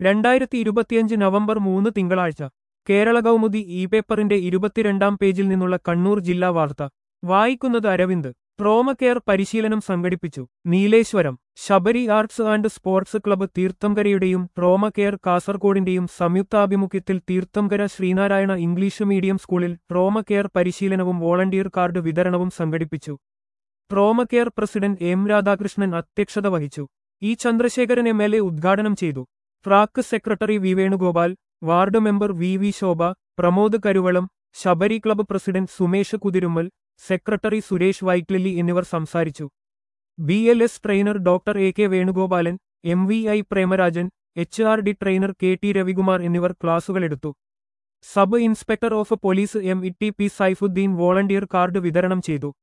രണ്ടായിരത്തി ഇരുപത്തിയഞ്ച് നവംബർ മൂന്ന് തിങ്കളാഴ്ച കേരള കൗമുദി ഇ പേപ്പറിന്റെ ഇരുപത്തിരണ്ടാം പേജിൽ നിന്നുള്ള കണ്ണൂർ ജില്ലാ വാർത്ത വായിക്കുന്നത് അരവിന്ദ് ട്രോമ കെയർ പരിശീലനം സംഘടിപ്പിച്ചു Nileshwaram Sabari arts and sports club തീർത്ഥംകരയുടെയും ട്രോമ കെയർ കാസർകോടിന്റെയും സംയുക്താഭിമുഖ്യത്തിൽ തീർത്ഥംകര ശ്രീനാരായണ ഇംഗ്ലീഷ് മീഡിയം സ്കൂളിൽ ട്രോമ കെയർ പരിശീലനവും വോളണ്ടിയർ കാർഡ് വിതരണവും സംഘടിപ്പിച്ചു trauma care president M Radhakrishnan അധ്യക്ഷത വഹിച്ചു E Chandrasekharan M L A ഉദ്ഘാടനം ചെയ്തു ഫ്രാക്ക് secretary V Venugopal ward member V V Shobha Pramod Karuvalam Sabari club president Sumesh Kuthirummal secretary Suresh Whitelily എന്നിവർ സംസാരിച്ചു B L S trainer doctor A K Venugopalan M V I Premarajan H R D trainer K T Ravikumar എന്നിവർ ക്ലാസുകളെടുത്തു sub inspector of police M E T P Saifuddin volunteer card വിതരണം ചെയ്തു